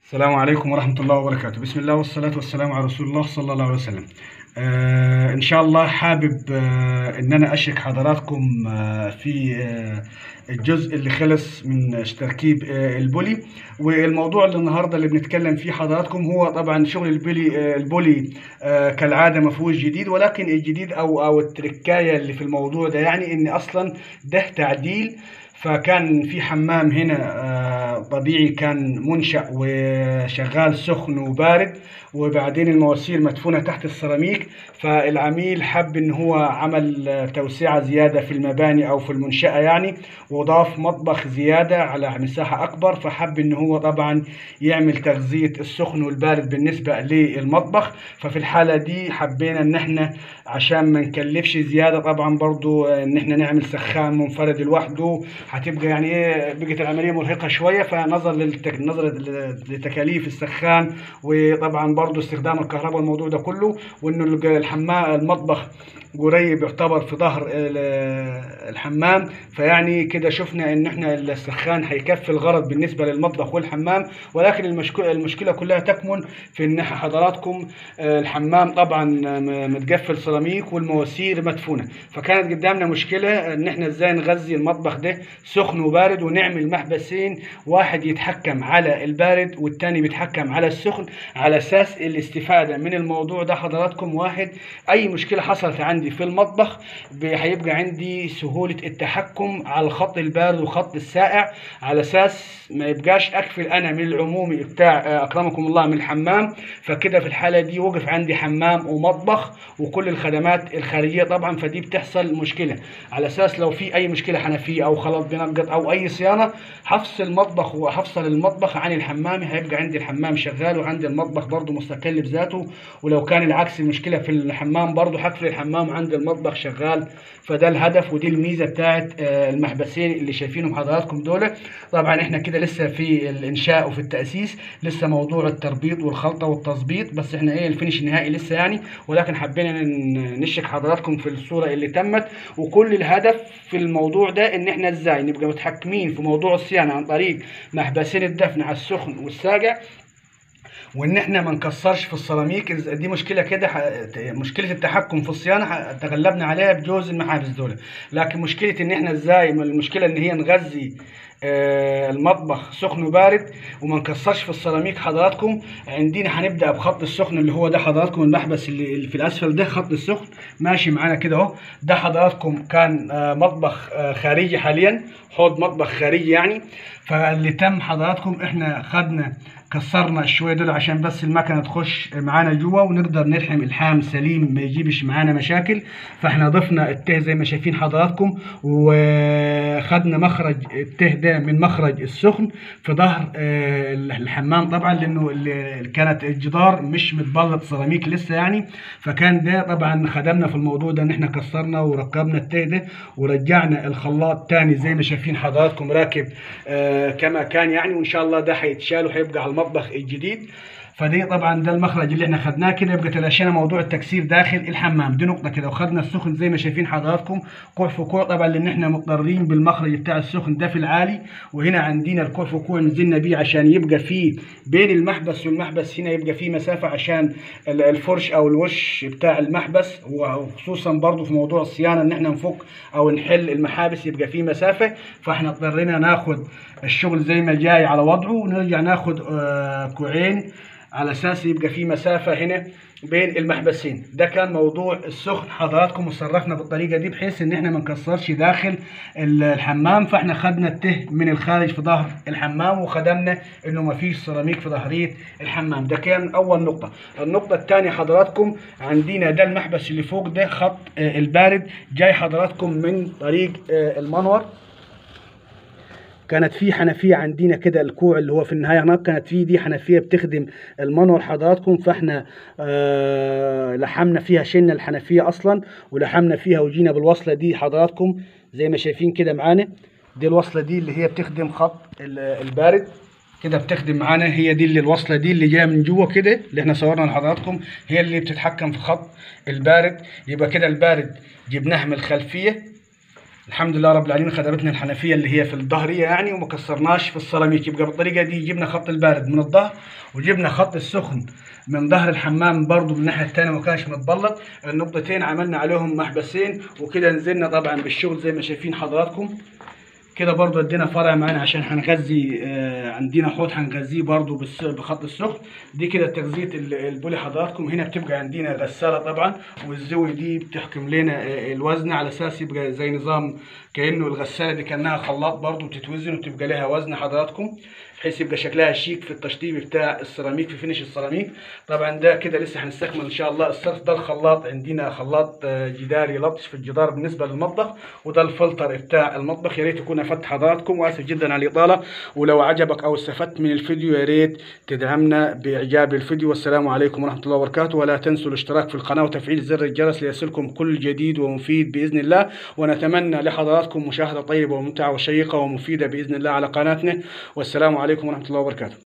السلام عليكم ورحمة الله وبركاته بسم الله والصلاة والسلام على رسول الله صلى الله عليه وسلم آه إن شاء الله حابب آه إن أنا أشرك حضراتكم آه في آه الجزء اللي خلص من تركيب آه البولي والموضوع اللي النهارده اللي بنتكلم فيه حضراتكم هو طبعا شغل البولي آه البولي آه كالعادة ما فيهوش جديد ولكن الجديد أو أو التركاية اللي في الموضوع ده يعني إن أصلا ده تعديل فكان في حمام هنا آه، طبيعي كان منشأ وشغال سخن وبارد وبعدين المواسير مدفونة تحت السيراميك فالعميل حب ان هو عمل آه، توسعة زيادة في المباني او في المنشأة يعني وضاف مطبخ زيادة على مساحة اكبر فحب ان هو طبعا يعمل تغذية السخن والبارد بالنسبة للمطبخ ففي الحالة دي حبينا ان احنا عشان ما نكلفش زيادة طبعا برضو آه، ان احنا نعمل سخان منفرد لوحده هتبقى يعني ايه بقت العمليه مرهقه شويه فنظر للتك... نظرا لتكاليف السخان وطبعا برضو استخدام الكهرباء والموضوع ده كله وانه الج- الحمام المطبخ قريب يعتبر في ظهر ال- الحمام فيعني كده شفنا ان احنا السخان هيكفي الغرض بالنسبه للمطبخ والحمام ولكن المشكله المشكله كلها تكمن في ان إحنا حضراتكم آه، الحمام طبعا م- متقفل سيراميك والمواسير مدفونه فكانت قدامنا مشكله ان احنا ازاي نغذي المطبخ ده سخن وبارد ونعمل محبسين واحد يتحكم على البارد والتاني بيتحكم على السخن على اساس الاستفاده من الموضوع ده حضراتكم واحد اي مشكله حصلت عندي في المطبخ ب- هيبقى عندي سهوله التحكم على الخط البارد والخط الساقع على اساس ما يبقاش اكفل انا من العمومي بتاع آه، اكرمكم الله من الحمام فكده في الحاله دي وقف عندي حمام ومطبخ وكل الخدمات الخارجيه طبعا فدي بتحصل مشكله على اساس لو في اي مشكله حنفيه او خلط بينقط او اي صيانه هفصل المطبخ وهفصل المطبخ عن الحمام هيبقى عندي الحمام شغال وعندي المطبخ برضه مستقل بذاته ولو كان العكس المشكله في الحمام برضه هقفل الحمام عند المطبخ شغال فده الهدف ودي الميزه بتاعت آه، المحبسين اللي شايفينهم حضراتكم دول طبعا احنا كده لسه في الانشاء وفي التاسيس لسه موضوع التربيط والخلطه والتظبيط بس احنا ايه الفينش النهائي لسه يعني ولكن حبينا ن- نشرك حضراتكم في الصوره اللي تمت وكل الهدف في الموضوع ده ان احنا ازاي نبقى متحكمين في موضوع الصيانه عن طريق محبسين الدفن على السخن والساقع وان احنا ما نكسرش في السيراميك إذا دي مشكله كده ح- مشكله التحكم في الصيانه ح- تغلبنا عليها بجوز المحابس دول لكن مشكله ان احنا ازاي المشكله ان هي نغذي آه، المطبخ سخن وبارد وما نكسرش في السيراميك حضراتكم عندنا هنبدا بخط السخن اللي هو ده حضراتكم المحبس اللي اللي في الاسفل ده خط السخن ماشي معانا كده اهو ده حضراتكم كان آه، مطبخ آه، خارجي حاليا حوض مطبخ خارجي يعني فاللي تم حضراتكم احنا خدنا كسرنا شويه دول عشان بس المكنه تخش معانا جوه ونقدر نلحم الحام سليم ما يجيبش معانا مشاكل فاحنا ضفنا الته زي ما شايفين حضراتكم وخدنا مخرج الته ده من مخرج السخن في ظهر آه، الحمام طبعا لانه ال- كانت الجدار مش متبلط سيراميك لسه يعني فكان ده طبعا خدمنا في الموضوع ده ان احنا كسرنا وركبنا الته ده ورجعنا الخلاط تاني زي ما شايفين حضراتكم راكب آه، كما كان يعني وان شاء الله ده هيتشال وهيبقى على المطبخ الجديد فدي طبعا ده المخرج اللي احنا خدناه كده يبقى تلاشينا موضوع التكسير داخل الحمام دي نقطه كده وخدنا السخن زي ما شايفين حضراتكم كوع في كوع طبعا لان احنا مضطرين بالمخرج بتاع السخن ده في العالي وهنا عندنا الكوع في كوع نزلنا بيه عشان يبقى فيه بين المحبس والمحبس هنا يبقى فيه مسافه عشان ال- الفرش او الوش بتاع المحبس وخصوصا برضو في موضوع الصيانه ان احنا نفك او نحل المحابس يبقى فيه مسافه فاحنا اضطرينا ناخد الشغل زي ما جاي على وضعه ونرجع ناخد آه، كوعين على اساس يبقى في مسافه هنا بين المحبسين ده كان موضوع السخن حضراتكم وصرفنا بالطريقه دي بحيث ان احنا ما نكسرش داخل ال- الحمام فاحنا خدنا الته من الخارج في ظهر الحمام وخدمنا انه ما فيش سيراميك في ظهريه الحمام ده كان اول نقطه النقطه الثانيه حضراتكم عندنا ده المحبس اللي فوق ده خط آه، البارد جاي حضراتكم من طريق آه، المنور كانت في حنفيه عندنا كده الكوع اللي هو في النهايه هناك كانت في دي حنفيه بتخدم المنور حضراتكم فاحنا آه لحمنا فيها شلنا الحنفيه اصلا ولحمنا فيها وجينا بالوصله دي حضراتكم زي ما شايفين كده معانا دي الوصله دي اللي هي بتخدم خط ال- البارد كده بتخدم معانا هي دي اللي الوصله دي اللي جايه من جوه كده اللي احنا صورنا لحضراتكم هي اللي بتتحكم في خط البارد يبقى كده البارد جبناه من الخلفيه الحمد لله رب العالمين خدمتنا الحنفيه اللي هي في الظهريه يعني وما كسرناش في السيراميك يبقى بالطريقه دي جبنا خط البارد من الظهر وجبنا خط السخن من ظهر الحمام برضو من الناحيه الثانيه ما كانش متبلط النقطتين عملنا عليهم محبسين وكده نزلنا طبعا بالشغل زي ما شايفين حضراتكم كده برضو ادينا فرع معانا عشان هنغذي آه، عندنا حوض هنغذيه برضو بالس- بخط السخن دي كده تغذية ال- البولي حضراتكم هنا بتبقى عندنا غسالة طبعا والزاوية دي بتحكم لنا آه، الوزن على اساس يبقى زي نظام كأنه الغسالة دي كأنها خلاط برضو بتتوزن وتبقى لها وزن حضراتكم بحيث يبقى شكلها شيك في التشطيب بتاع السيراميك في فينش السيراميك طبعا ده كده لسه هنستكمل ان شاء الله الصرف ده الخلاط عندنا خلاط آه، جداري لطش في الجدار بالنسبه للمطبخ وده الفلتر بتاع المطبخ يا ريت يكون افدت حضراتكم واسف جدا على الاطاله ولو عجبك او استفدت من الفيديو يا ريت تدعمنا باعجاب الفيديو والسلام عليكم ورحمه الله وبركاته ولا تنسوا الاشتراك في القناه وتفعيل زر الجرس ليصلكم كل جديد ومفيد باذن الله ونتمنى لحضراتكم مشاهده طيبه وممتعه وشيقه ومفيده باذن الله على قناتنا والسلام عليكم ورحمه الله وبركاته